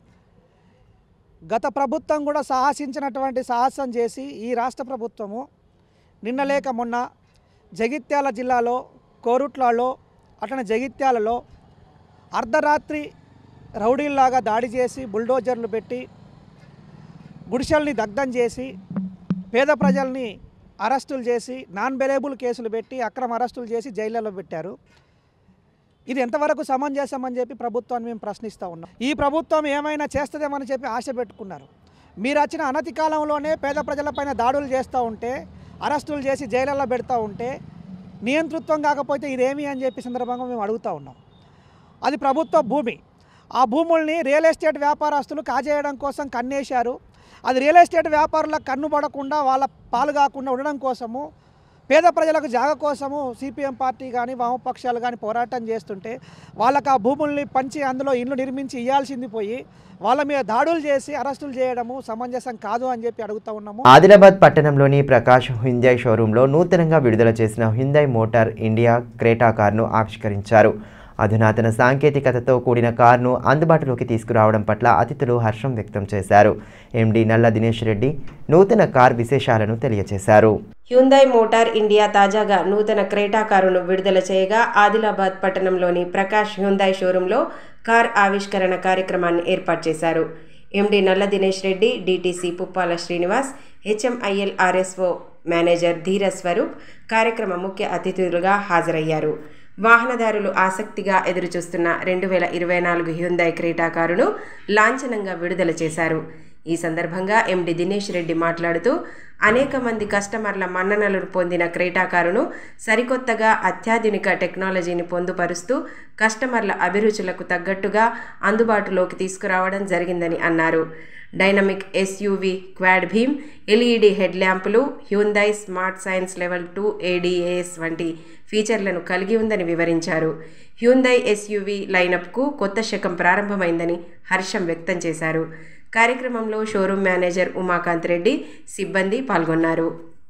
గత ప్రభుత్వం కూడా సాహసించినటువంటి సాహసం చేసి ఈ రాష్ట్ర ప్రభుత్వము నిన్న లేక మొన్న జగిత్యాల జిల్లాలో కోరుట్లలో అట్లనే జగిత్యాలలో అర్ధరాత్రి రౌడీల్లాగా దాడి చేసి బుల్డోజర్లు పెట్టి గుడిసెల్ని దగ్ధం చేసి పేద ప్రజల్ని అరెస్టులు చేసి నాన్ బెలేబుల్ కేసులు పెట్టి అక్రమ అరెస్టులు చేసి జైళ్ళలో పెట్టారు ఇది ఎంతవరకు సమంజసం అని చెప్పి ప్రభుత్వాన్ని మేము ప్రశ్నిస్తూ ఉన్నాం ఈ ప్రభుత్వం ఏమైనా చేస్తుందేమని చెప్పి ఆశ పెట్టుకున్నారు మీరు వచ్చిన అనతి కాలంలోనే పేద ప్రజలపైన దాడులు చేస్తూ ఉంటే అరెస్టులు చేసి జైళ్ళల్లో పెడతా ఉంటే నియంతృత్వం కాకపోతే ఇదేమి అని చెప్పి సందర్భంగా మేము అడుగుతూ ఉన్నాం అది ప్రభుత్వ భూమి ఆ భూముల్ని రియల్ ఎస్టేట్ వ్యాపారస్తులు కాజేయడం కోసం కన్నేశారు అది రియల్ ఎస్టేట్ వ్యాపారులకు కన్ను పడకుండా వాళ్ళ పాలు కాకుండా ఉండడం కోసము పేద ప్రజలకు జాగ కోసము సిపిఎం పార్టీ కానీ వామపక్షాలు కానీ పోరాటం చేస్తుంటే వాళ్ళకు ఆ భూముల్ని పంచి అందులో ఇల్లు నిర్మించి ఇవ్వాల్సింది పోయి వాళ్ళ మీద దాడులు చేసి అరెస్టులు చేయడము సమంజసం కాదు అని చెప్పి అడుగుతూ ఉన్నాము ఆదిలాబాద్ పట్టణంలోని ప్రకాష్ హ్యుందాయ్ షోరూంలో నూతనంగా విడుదల చేసిన హ్యుందాయ్ మోటార్ ఇండియా క్రేటా కార్ను ఆవిష్కరించారు అధునాతన సాంకేతికతతో కూడిన కార్ను అందుబాటులోకి తీసుకురావడం పట్ల అతిథులు హర్షం వ్యక్తం చేశారు ఎండి నల్ల దినేష్ రెడ్డి నూతన కార్ విశేషాలను తెలియజేశారు హ్యుందాయ్ మోటార్ ఇండియా తాజాగా నూతన క్రేటా కారును విడుదల చేయగా ఆదిలాబాద్ పట్టణంలోని ప్రకాష్ హ్యుందాయ్ షోరూంలో కార్ ఆవిష్కరణ కార్యక్రమాన్ని ఏర్పాటు చేశారు MD Nalla Dinesh Reddy DTC Puppala Srinivas HMIL RSO manager Dheera Swaroop కార్యక్రమ ముఖ్య అతిథులుగా హాజరయ్యారు వాహనదారులు ఆసక్తిగా ఎదురుచూస్తున్న రెండు వేల ఇరవై నాలుగు హ్యుందాయ్ క్రేటా కారును లాంఛనంగా విడుదల చేశారు ఈ సందర్భంగా ఎండి దినేష్ రెడ్డి మాట్లాడుతూ అనేక మంది కస్టమర్ల మన్ననలు పొందిన క్రేటా కారును సరికొత్తగా అత్యాధునిక టెక్నాలజీని పొందుపరుస్తూ కస్టమర్ల అభిరుచులకు తగ్గట్టుగా అందుబాటులోకి తీసుకురావడం జరిగిందని అన్నారు dynamic SUV quad beam LED head ల్యాంపులు Hyundai smart sense level two ADAS వంటి ఫీచర్లను కలిగి ఉందని వివరించారు హ్యూందాయ్ ఎస్యూవి లైనప్కు కొత్త శకం ప్రారంభమైందని హర్షం వ్యక్తం చేశారు కార్యక్రమంలో షోరూం మేనేజర్ ఉమాకాంత్ రెడ్డి సిబ్బంది పాల్గొన్నారు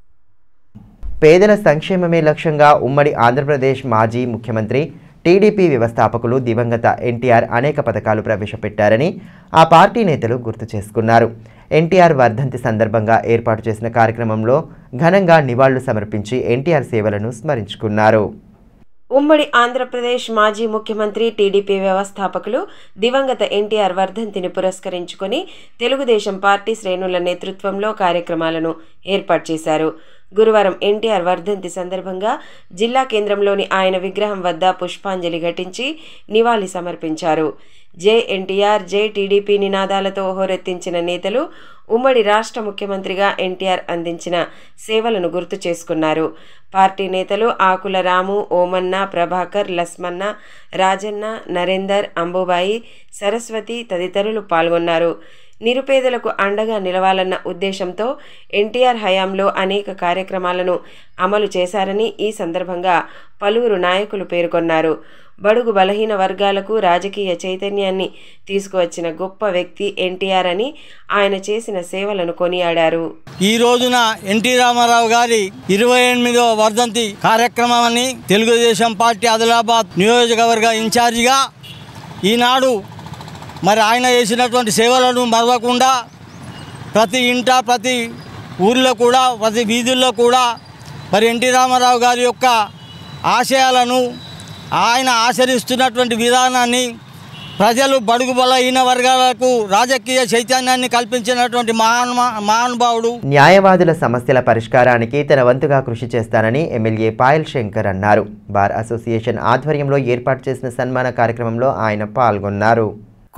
పేదల సంక్షేమమే లక్ష్యంగా ఉమ్మడి ఆంధ్రప్రదేశ్ మాజీ ముఖ్యమంత్రి టీడీపీ వ్యవస్థాపకులు దివంగత ఎన్టీఆర్ అనేక పథకాలు ప్రవేశపెట్టారని ఆ పార్టీ నేతలు గుర్తు చేసుకున్నారు ఎన్టీఆర్ వర్ధంతి సందర్భంగా ఏర్పాటు చేసిన కార్యక్రమంలో ఘనంగా నివాళులు సమర్పించి ఎన్టీఆర్ సేవలను స్మరించుకున్నారు ఉమ్మడి ఆంధ్రప్రదేశ్ మాజీ ముఖ్యమంత్రి టీడీపీ వ్యవస్థాపకులు దివంగత ఎన్టీఆర్ వర్ధంతిని పురస్కరించుకొని తెలుగుదేశం పార్టీ శ్రేణుల నేతృత్వంలో కార్యక్రమాలను ఏర్పాటు చేశారు గురువారం ఎన్టీఆర్ వర్ధంతి సందర్భంగా జిల్లా కేంద్రంలోని ఆయన విగ్రహం వద్ద పుష్పాంజలి ఘటించి నివాళి సమర్పించారు జై ఎన్టీఆర్ జై టీడీపీ నినాదాలతో హోరెత్తించిన నేతలు ఉమ్మడి రాష్ట్ర ముఖ్యమంత్రిగా ఎన్టీఆర్ అందించిన సేవలను గుర్తు చేసుకున్నారు పార్టీ నేతలు ఆకుల రాము ఓమన్న ప్రభాకర్ లస్మన్న రాజన్న నరేందర్ అంబుబాయి సరస్వతి తదితరులు పాల్గొన్నారు నిరుపేదలకు అండగా నిలవాలన్న ఉద్దేశంతో ఎన్టీఆర్ హయాంలో అనేక కార్యక్రమాలను అమలు చేశారని ఈ సందర్భంగా పలువురు నాయకులు పేర్కొన్నారు బడుగు బలహీన వర్గాలకు రాజకీయ చైతన్యాన్ని తీసుకువచ్చిన గొప్ప వ్యక్తి ఎన్టీఆర్ అని ఆయన చేసిన సేవలను కొనియాడారు ఈ రోజున ఎన్టీ రామారావు గారి ఇరవై ఎనిమిదవ వర్ధంతి కార్యక్రమాన్ని తెలుగుదేశం పార్టీ ఆదిలాబాద్ నియోజకవర్గ ఇన్ఛార్జిగా ఈనాడు మరి ఆయన చేసినటువంటి సేవలను మరవకుండా ప్రతి ఇంట ప్రతి ఊర్లో కూడా ప్రతి వీధుల్లో కూడా మరి ఎన్టీ రామారావు గారి యొక్క ఆశయాలను ఆయన ఆచరిస్తున్నటువంటి విధానాన్ని ప్రజలు బడుగు బలహీన వర్గాలకు రాజకీయ చైతన్యాన్ని కల్పించినటువంటి మహాన్ మహానుభావుడు న్యాయవాదుల సమస్యల పరిష్కారానికి తన వంతుగా కృషి చేస్తానని ఎమ్మెల్యే పాయల్ శంకర్ అన్నారు బార్ అసోసియేషన్ ఆధ్వర్యంలో ఏర్పాటు చేసిన సన్మాన కార్యక్రమంలో ఆయన పాల్గొన్నారు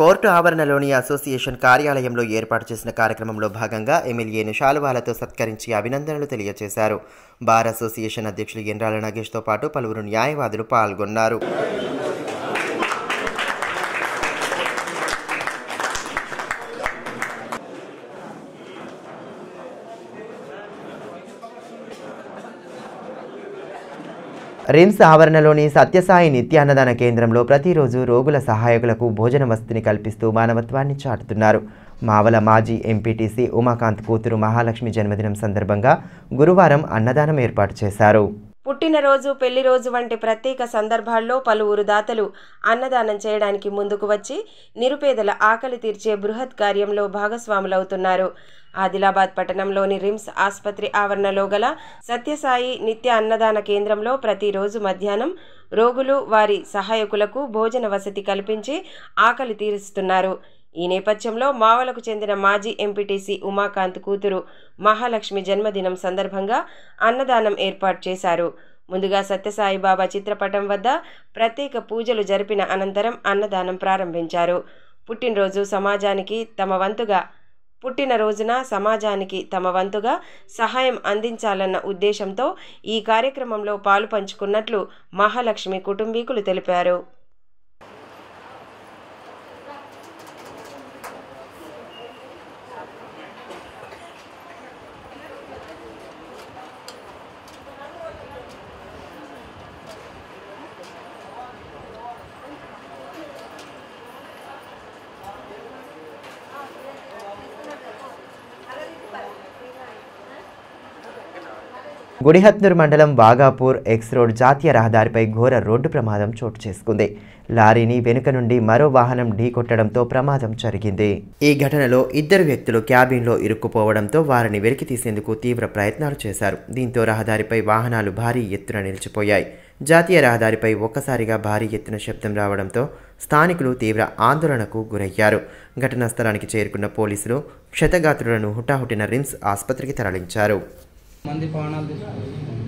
కోర్టు ఆవరణలోని అసోసియేషన్ కార్యాలయంలో ఏర్పాటు చేసిన కార్యక్రమంలో భాగంగా ఎమ్మెల్యేను శాలువాలతో సత్కరించి అభినందనలు తెలియజేశారు బార్ అసోసియేషన్ అధ్యక్షులు ఎండ్రాల నాగేష్తో పాటు పలువురు న్యాయవాదులు పాల్గొన్నారు రిమ్స్ ఆవరణలోని సత్యసాయి నిత్య అన్నదాన కేంద్రంలో ప్రతిరోజు రోగుల సహాయకులకు భోజన వసతిని కల్పిస్తూ మానవత్వాన్ని చాటుతున్నారు మావల మాజీ ఎంపీటీసీ ఉమాకాంత్ కూతురు మహాలక్ష్మి జన్మదినం సందర్భంగా గురువారం అన్నదానం ఏర్పాటు చేశారు పుట్టినరోజు పెళ్లి రోజు వంటి ప్రత్యేక సందర్భాల్లో పలువురు దాతలు అన్నదానం చేయడానికి ముందుకు వచ్చి నిరుపేదల ఆకలి తీర్చే బృహత్ కార్యంలో భాగస్వాములవుతున్నారు ఆదిలాబాద్ పట్టణంలోని రిమ్స్ ఆసుపత్రి ఆవరణలో గల సత్యసాయి నిత్య అన్నదాన కేంద్రంలో ప్రతిరోజు మధ్యాహ్నం రోగులు వారి సహాయకులకు భోజన వసతి కల్పించి ఆకలి తీరుస్తున్నారు ఈ నేపథ్యంలో మావలకు చెందిన మాజీ ఎంపీటీసీ ఉమాకాంత్ కూతురు మహాలక్ష్మి జన్మదినం సందర్భంగా అన్నదానం ఏర్పాటు చేశారు ముందుగా సత్యసాయి బాబా చిత్రపటం వద్ద ప్రత్యేక పూజలు జరిపిన అనంతరం అన్నదానం ప్రారంభించారు పుట్టినరోజు సమాజానికి తమ వంతుగా పుట్టినరోజున సమాజానికి తమ వంతుగా సహాయం అందించాలన్న ఉద్దేశంతో ఈ కార్యక్రమంలో పాలు పంచుకున్నట్లు మహాలక్ష్మి కుటుంబీకులు తెలిపారు గుడిహత్నూర్ మండలం వాగాపూర్ ఎక్స్ రోడ్ జాతీయ రహదారిపై ఘోర రోడ్డు ప్రమాదం చోటు చేసుకుంది లారీని వెనుక నుండి మరో వాహనం ఢీకొట్టడంతో ప్రమాదం జరిగింది ఈ ఘటనలో ఇద్దరు వ్యక్తులు క్యాబిన్లో ఇరుక్కుపోవడంతో వారిని వెలికి తీసేందుకు తీవ్ర ప్రయత్నాలు చేశారు దీంతో రహదారిపై వాహనాలు భారీ ఎత్తున నిలిచిపోయాయి జాతీయ రహదారిపై ఒక్కసారిగా భారీ ఎత్తున శబ్దం రావడంతో స్థానికులు తీవ్ర ఆందోళనకు గురయ్యారు ఘటనా స్థలానికి చేరుకున్న పోలీసులు క్షతగాత్రులను హుటాహుటిన రిమ్స్ ఆసుపత్రికి తరలించారు మంది ప్రాణాలు తీసుకున్నారు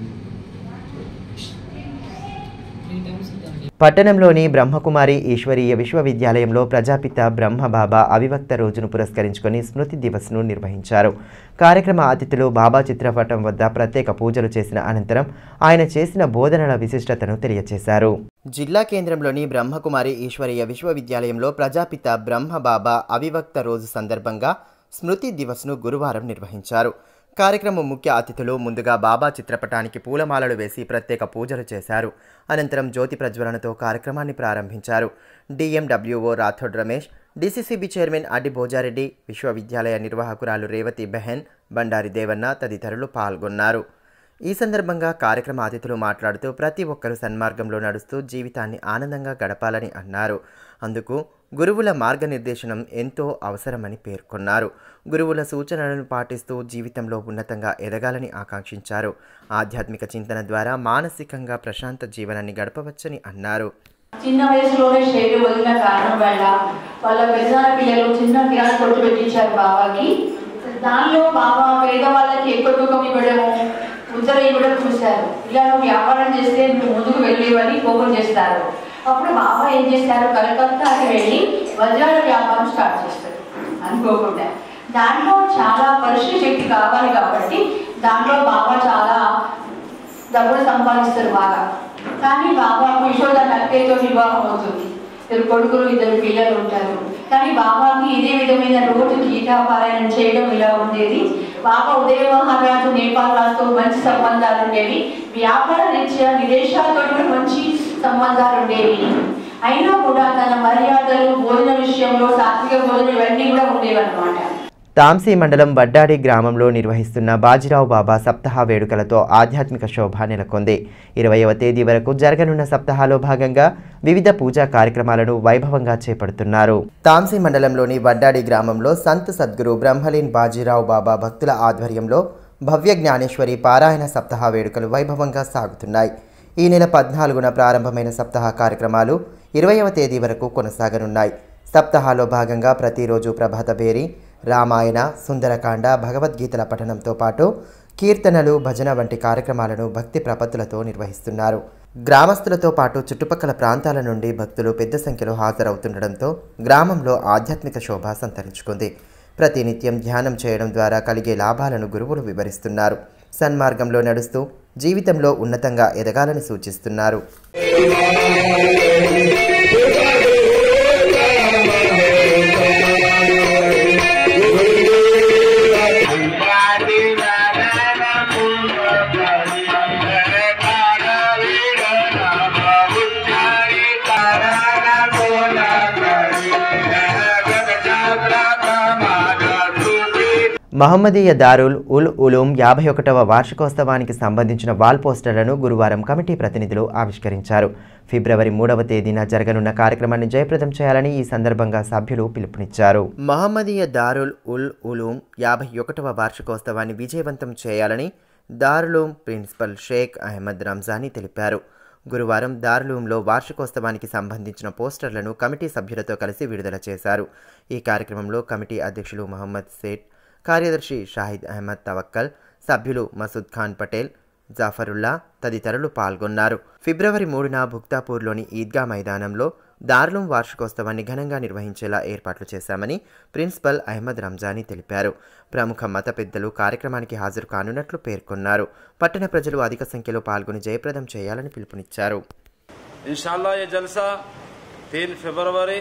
పట్టణంలోని బ్రహ్మకుమారి ఈశ్వరీయ విశ్వవిద్యాలయంలో ప్రజాపిత బ్రహ్మబాబా అవివక్త రోజును పురస్కరించుకొని స్మృతి దివస్ను నిర్వహించారు కార్యక్రమ అతిథులు బాబా చిత్రపటం వద్ద ప్రత్యేక పూజలు చేసిన అనంతరం ఆయన చేసిన బోధనల విశిష్టతను తెలియజేశారు జిల్లా కేంద్రంలోని బ్రహ్మకుమారి ఈశ్వరీయ విశ్వవిద్యాలయంలో ప్రజాపిత బ్రహ్మబాబా అవివక్త రోజు సందర్భంగా స్మృతి దివస్ను గురువారం నిర్వహించారు కార్యక్రమం ముఖ్య అతిథులు ముందుగా బాబా చిత్రపటానికి పూలమాలలు వేసి ప్రత్యేక పూజలు చేశారు అనంతరం జ్యోతి ప్రజ్వలనతో కార్యక్రమాన్ని ప్రారంభించారు DMWO Rathod Ramesh DCCB chairman Addi Bhojareddy విశ్వవిద్యాలయ నిర్వాహకురాలు రేవతి బెహెన్ బండారి దేవన్న తదితరులు పాల్గొన్నారు ఈ సందర్భంగా కార్యక్రమ అతిథులు మాట్లాడుతూ ప్రతి ఒక్కరూ సన్మార్గంలో నడుస్తూ జీవితాన్ని ఆనందంగా గడపాలని అన్నారు అందుకు గురువుల మార్గనిర్దేశనం ఎంతో అవసరమని పేర్కొన్నారు గురువుల సూచనలను పాటిస్తూ జీవితంలో ఉన్నతంగా ఎదగాలని ఆకాంక్షించారు ఆధ్యాత్మిక చింతన ద్వారా మానసికంగా ప్రశాంత జీవనాన్ని గడపవచ్చని అన్నారు చిన్న వయసులోనే శైలి వదిలిన కారణం వల్ల వాళ్ళ పెద్దనాన్న పిల్లలు చిన్న కిరాణా కొట్టు పెట్టించారు బాబాకి దానిలో బాబా పేదవాళ్ళకి ఎక్కువ తూకం ఇవ్వడము ఉత్తర ఇవ్వడం చూశారు ఇలా నువ్వు వ్యాపారం చేస్తే నువ్వు ముందుకు వెళ్ళేవని కోపం చేస్తారు అప్పుడు బాబా ఏం చేశారు కలకత్తాకి వెళ్ళి వజ్రాల వ్యాపారం స్టార్ట్ చేస్తారు అనుకోకుండా దాంట్లో చాలా పరిశుద్ధ శక్తి కావాలి కాబట్టి దాంట్లో బాబా చాలా డబ్బులు సంపాదిస్తారు బాగా కానీ బాబాకు యశోద నక్కేతో వివాహం అవుతుంది ఇద్దరు కొడుకులు ఇద్దరు పిల్లలు ఉంటారు కానీ బాబాకి ఇదే విధమైన రోజు గీతాపారాయణం చేయడం ఇలా ఉండేది బాబా ఉదయ మహారాజు నేపాల్ రాజుతో మంచి సంబంధాలు ఉండేవి వ్యాపార రీత్యా విదేశాలతో కూడా మంచి సంబంధాలు ఉండేవి అయినా కూడా తన మర్యాదలు భోజన విషయంలో సాత్విక భోజనం ఇవన్నీ కూడా ఉండేవి అనమాట తాంసీ మండలం వడ్డాడి గ్రామంలో నిర్వహిస్తున్న బాజిరావు బాబా సప్తాహ వేడుకలతో ఆధ్యాత్మిక శోభ నెలకొంది ఇరవయవ తేదీ వరకు జరగనున్న సప్తాహలో భాగంగా వివిధ పూజా కార్యక్రమాలను వైభవంగా చేపడుతున్నారు తాంసీ మండలంలోని వడ్డాడి గ్రామంలో సంత్ సద్గురు బ్రహ్మలీన్ బాజీరావు బాబా భక్తుల ఆధ్వర్యంలో భవ్య జ్ఞానేశ్వరి పారాయణ సప్తాహ వేడుకలు వైభవంగా సాగుతున్నాయి ఈ నెల పద్నాలుగున ప్రారంభమైన సప్తాహ కార్యక్రమాలు ఇరవయవ తేదీ వరకు కొనసాగనున్నాయి సప్తాహాలో భాగంగా ప్రతిరోజు ప్రభాత బేరి రామాయణ సుందరకాండ భగవద్గీతల పఠనంతో పాటు కీర్తనలు భజన వంటి కార్యక్రమాలను భక్తి ప్రపత్తులతో నిర్వహిస్తున్నారు గ్రామస్తులతో పాటు చుట్టుపక్కల ప్రాంతాల నుండి భక్తులు పెద్ద సంఖ్యలో హాజరవుతుండడంతో గ్రామంలో ఆధ్యాత్మిక శోభ సంతరించుకుంది ప్రతినిత్యం ధ్యానం చేయడం ద్వారా కలిగే లాభాలను గురువులు వివరిస్తున్నారు సన్మార్గంలో నడుస్తూ జీవితంలో ఉన్నతంగా ఎదగాలని సూచిస్తున్నారు మహమ్మదీయ దారుల్ ఉల్ ఉలూం యాభై ఒకటవ వార్షికోత్సవానికి సంబంధించిన వాల్ పోస్టర్లను గురువారం కమిటీ ప్రతినిధులు ఆవిష్కరించారు ఫిబ్రవరి మూడవ తేదీన జరగనున్న కార్యక్రమాన్ని జయప్రదం చేయాలని ఈ సందర్భంగా సభ్యులు పిలుపునిచ్చారు మహమ్మదీయ దారుల్ ఉల్ ఉలూం యాభై ఒకటవ వార్షికోత్సవాన్ని విజయవంతం చేయాలని దారులూం ప్రిన్సిపల్ షేక్ అహ్మద్ రంజానీ తెలిపారు గురువారం దారులూంలో వార్షికోత్సవానికి సంబంధించిన పోస్టర్లను కమిటీ సభ్యులతో కలిసి విడుదల చేశారు ఈ కార్యక్రమంలో కమిటీ అధ్యక్షులు మహమ్మద్ సేట్ కార్యదర్శి షాహిద్ అహ్మద్ తవక్కల్ సభ్యులు మసూద్ ఖాన్ పటేల్ జాఫరుల్లా తదితరులు పాల్గొన్నారు ఫిబ్రవరి మూడున భుక్తాపూర్లోని ఈద్గా మైదానంలో దారులం వార్షికోత్సవాన్ని ఘనంగా నిర్వహించేలా ఏర్పాట్లు చేశామని ప్రిన్సిపల్ అహ్మద్ రంజానీ తెలిపారు ప్రముఖ మత పెద్దలు కార్యక్రమానికి హాజరు కానున్నట్లు పేర్కొన్నారు పట్టణ ప్రజలు అధిక సంఖ్యలో పాల్గొని జయప్రదం చేయాలని పిలుపునిచ్చారు इंशाल्लाह ये जलसा तीन फरवरी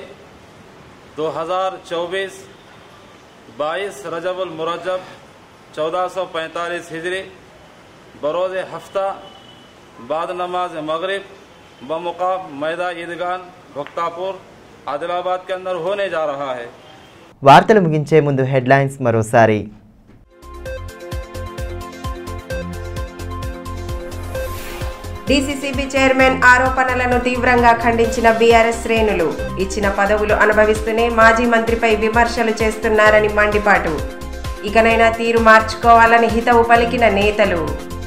2024 22 रजबुल मुरजब 1445 हिजरी बरोज़ हफ्ता बाद नमाज मगरिब बमुकाम मैदा ईदगान भक्तापुर आदिलाबाद के अंदर होने जा रहा है వార్తలు ముగించే ముందు హెడ్లైన్స్ మరోసారి డీసీసీబీ చైర్మన్ ఆరోపణలను తీవ్రంగా ఖండించిన బీఆర్ఎస్ శ్రేణులు ఇచ్చిన పదవులు అనుభవిస్తూనే మాజీ మంత్రిపై విమర్శలు చేస్తున్నారని మండిపాటు ఇకనైనా తీరు మార్చుకోవాలని హితవు పలికిన నేతలు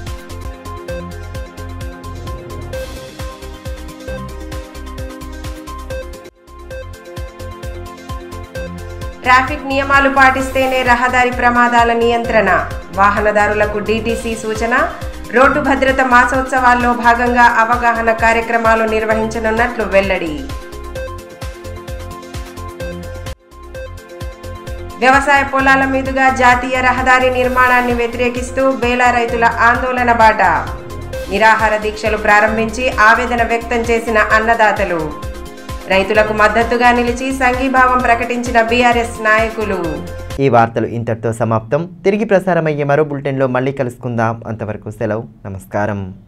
ట్రాఫిక్ నియమాలు పాటిస్తేనే రహదారి ప్రమాదాల నియంత్రణ వాహనదారులకు డీటీసీ సూచన రోడ్డు భద్రత మాసోత్సవాల్లో భాగంగా అవగాహన కార్యక్రమాలు నిర్వహించనున్నట్లు వెల్లడి వ్యవసాయ పొలాల మీదుగా జాతీయ రహదారి నిర్మాణాన్ని వ్యతిరేకిస్తూ బేలా రైతుల ఆందోళన బాట నిరాహార దీక్షలు ప్రారంభించి ఆవేదన వ్యక్తం చేసిన అన్నదాతలు రైతులకు మద్దతుగా నిలిచి సంఘీభావం ప్రకటించిన బీఆర్ఎస్ నాయకులు ఈ వార్తలు ఇంతటితో సమాప్తం తిరిగి ప్రసారమయ్యే మరో బులెటిన్లో మళ్ళీ కలుసుకుందాం అంతవరకు సెలవు నమస్కారం